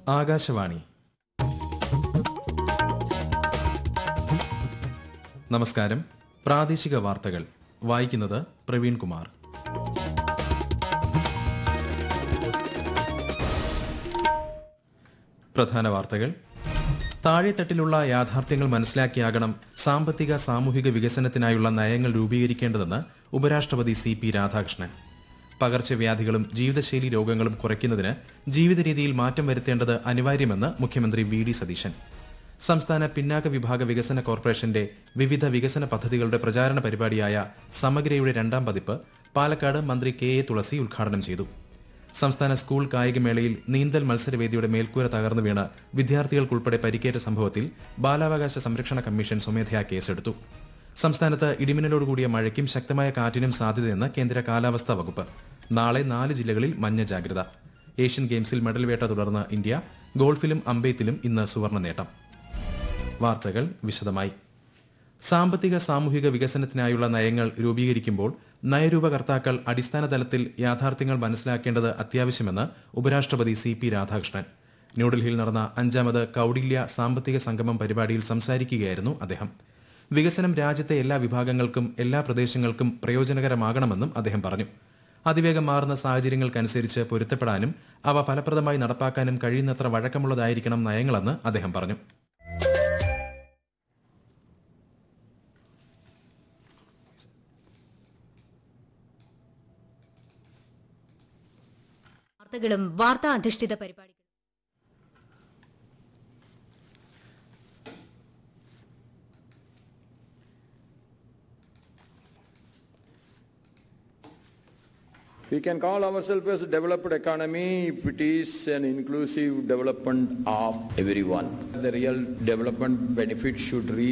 ആകാശവാണി നമസ്കാരം പ്രാദേശിക വാർത്തകൾ വായിക്കുന്നത് പ്രവീൺ കുമാർ പ്രധാന വാർത്തകൾ താഴെത്തട്ടിലുള്ള യാഥാർത്ഥ്യങ്ങൾ മനസ്സിലാക്കിയാകണം സാമ്പത്തിക സാമൂഹിക വികസനത്തിനായുള്ള നയങ്ങൾ രൂപീകരിക്കേണ്ടതെന്ന് ഉപരാഷ്ട്രപതി സി പി രാധാകൃഷ്ണൻ പകർച്ചവ്യാധികളും ജീവിതശൈലി രോഗങ്ങളും കുറയ്ക്കുന്നതിന് ജീവിത രീതിയിൽ മാറ്റം വരുത്തേണ്ടത് അനിവാര്യമെന്ന് മുഖ്യമന്ത്രി വി ഡി സതീശൻ സംസ്ഥാന പിന്നാക്ക വിഭാഗ വികസന കോർപ്പറേഷന്റെ വിവിധ വികസന പദ്ധതികളുടെ പ്രചാരണ പരിപാടിയായ സമഗ്രയുടെ രണ്ടാം പതിപ്പ് പാലക്കാട് മന്ത്രി കെ എ തുളസി ഉദ്ഘാടനം ചെയ്തു സംസ്ഥാന സ്കൂൾ കായികമേളയിൽ നീന്തൽ മത്സരവേദിയുടെ മേൽക്കൂര തകർന്നു വീണ് വിദ്യാർത്ഥികൾക്കുൾപ്പെടെ പരിക്കേറ്റ സംഭവത്തിൽ ബാലാവകാശ സംരക്ഷണ കമ്മീഷൻ സ്വമേധയാ കേസെടുത്തു സംസ്ഥാനത്ത് ഇടിമിന്നലോടുകൂടിയ മഴയ്ക്കും ശക്തമായ കാറ്റിനും സാധ്യതയെന്ന് കേന്ദ്ര കാലാവസ്ഥാ വകുപ്പ് നാളെ നാല് ജില്ലകളിൽ മഞ്ഞ ജാഗ്രത ഏഷ്യൻ ഗെയിംസിൽ മെഡൽ വേട്ട തുടർന്ന് ഇന്ത്യ ഗോൾഫിലും അമ്പെയ്ത്തിലും ഇന്ന് സുവർണ്ണ നേട്ടം വാർത്തകൾ വിശദമായി സാമ്പത്തിക സാമൂഹിക വികസനത്തിനായുള്ള നയങ്ങൾ രൂപീകരിക്കുമ്പോൾ നയരൂപകർത്താക്കൾ അടിസ്ഥാന തലത്തിൽ യാഥാർത്ഥ്യങ്ങൾ മനസ്സിലാക്കേണ്ടത് അത്യാവശ്യമെന്ന് ഉപരാഷ്ട്രപതി സി പി രാധാകൃഷ്ണൻ ന്യൂഡൽഹിയിൽ നടന്ന അഞ്ചാമത് കൌടില്യ സാമ്പത്തിക സംഗമം പരിപാടിയിൽ സംസാരിക്കുകയായിരുന്നു അദ്ദേഹം വികസനം രാജ്യത്തെ എല്ലാ വിഭാഗങ്ങൾക്കും എല്ലാ പ്രദേശങ്ങൾക്കും പ്രയോജനകരമാകണമെന്നും അദ്ദേഹം പറഞ്ഞു അതിവേഗം മാറുന്ന സാഹചര്യങ്ങൾക്കനുസരിച്ച് പൊരുത്തപ്പെടാനും അവ ഫലപ്രദമായി നടപ്പാക്കാനും കഴിയുന്നത്ര വഴക്കമുള്ളതായിരിക്കണം നയങ്ങളെന്ന് അദ്ദേഹം പറഞ്ഞു വാർത്തകളും വാർത്താ അധിഷ്ഠിത പരിപാടികളും We can call ourselves as a developed economy if it is an inclusive development of everyone. The real development benefit should reach